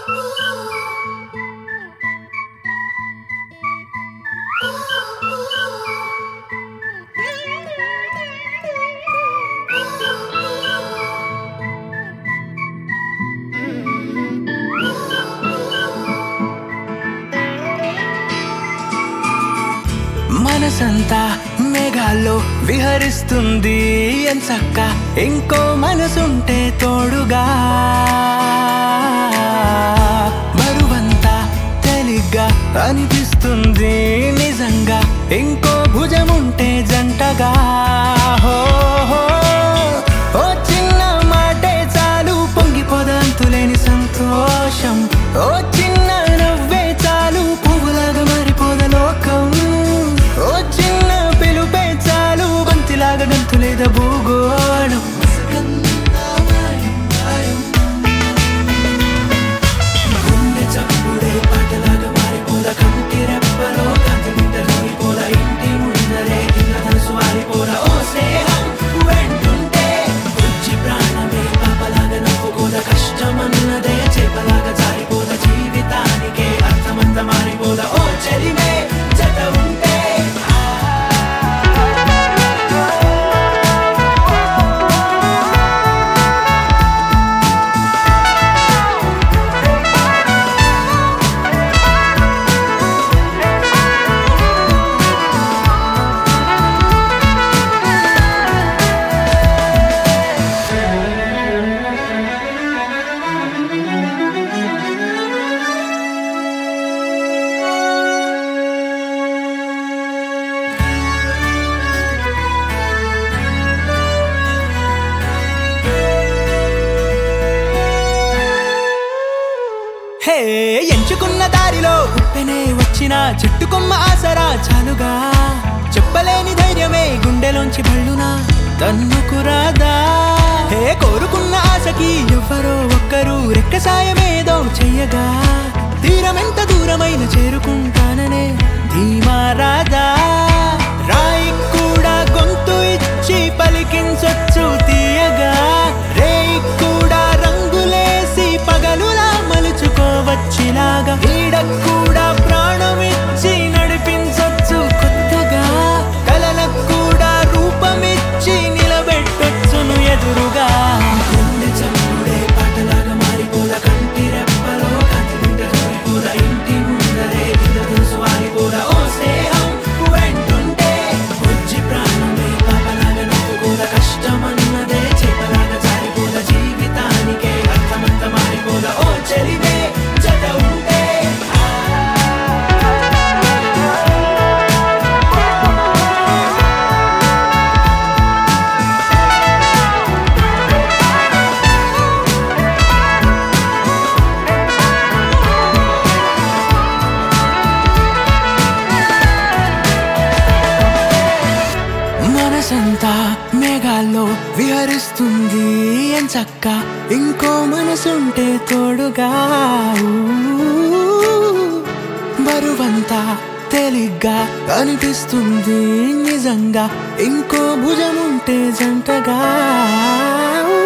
మనసంతా మేఘాల్లో విహరిస్తుంది ఎంచక్క ఇంకో మనసుంటే తోడుగా బరువంతా తేలిగ్గా అనిపిస్తుంది నిజంగా ఇంకో భుజముంటే జంటగా హో హో. ఓ చిన్న మాటే చాలు పొంగిపోదంతులేని సంతోషం ఓ చిన్న నవ్వే చాలు పువ్వులాగా మారిపోద లోకం ఓ చిన్న పిలుపే చాలు బంతిలాగా గంతులేద భూగోళం గుండె చప్పుడే పాటలాగా మారిపోద కంటి రెప్పలో కాంతి నిండలోనిపోద ఇంటి ముందరే కింద మనసు ఆరిపోద ఓ స్నేహం వెంటుంటే బుజ్జి ప్రాణమే పాపలాగా నవ్వుకోద కష్టమన్నదే చేపలాగా జారిపోద జీవితానికే అర్థమంత మారిపోద ఓ చెలిమే జత ఉంటే హే ఎంచుకున్న దారిలో ఉప్పెనే వచ్చిన చెట్టుకొమ్మ ఆసరా చాలుగా చెప్పలేని ధైర్యమే గుండెలోంచి బళ్ళునా తన్నుకురాదా హే కోరుకున్న ఆశకి ఎవ్వరో ఒక్కరు రెక్క సాయమేదో చెయ్యగా తీరమెంత దూరమైన చేరుకుంటాననే ధీమా రాదా రాయి కూడా గొంతు ఇచ్చి పలికించొచ్చు తీయగా రేయి కూడా రంగులేసి పగలులా మలుచుకోవచ్చిలాగా ఈడ కూడా ప్రాణమిచ్చి నడిపించొచ్చు కొత్తగా కలలకు కూడా రూపమిచ్చి నిలబెట్టొచ్చును ఎదురుగా గుండె చప్పుడే పాటలాగా మారిపోద కంటి రెప్పలో కాంతి నిండ జారిపోద ఇంటి ముందరే కింద తెలుసు ఆరిపోద ఓ స్నేహం వెంటుంటే బుజ్జి ప్రాణమే పాపలాగా నవ్వుకోద కష్టమన్నదే చేపలాగా జారిపోద జీవితానికే అర్థమంత మారిపోద ఓ చెలివే జత ఉంటే మనసంతా మేఘాల్లో విహరిస్తుంది ఎంచక్క ఇంకో మనసుంటే తోడుగా ఊ, బరువంతా తేలిగ్గా అనిపిస్తుంది నిజంగా ఇంకో భుజముంటే జంటగా ఊ.